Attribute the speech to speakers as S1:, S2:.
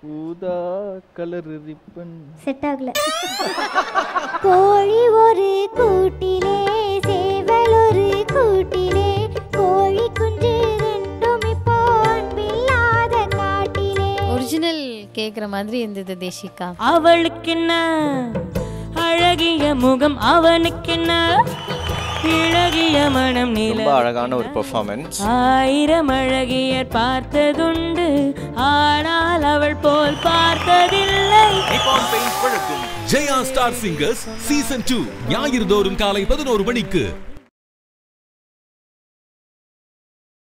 S1: ஊதா colour ribbon
S2: set ஆகல கோழி ஒரு கூட்டிலே சேவல் ஒரு கூட்டிலே கோழி குஞ்சு ரெண்டும் இப்போ அன்பில்லாத காட்டிலே
S3: ஒரிஜினல் கேக்குற மாதிரி இருந்தது தேசிகா
S4: அவளுக்கென்ன அழகிய முகம் அவனுக்கென்ன இழகிய மனம் நில
S1: ரொம்ப அழகான ஒரு பெர்ஃபார்மன்ஸ்
S4: ஆயிரம் அழகியர் பார்த்ததுண்டு ஆனால் அவள் போல் பார்த்ததில்லை
S5: நிப்பான் பெயிண்ட் வழங்கும் Jaya star singers season two ஞாயிறு தோறும் காலை பதினோரு மணிக்கு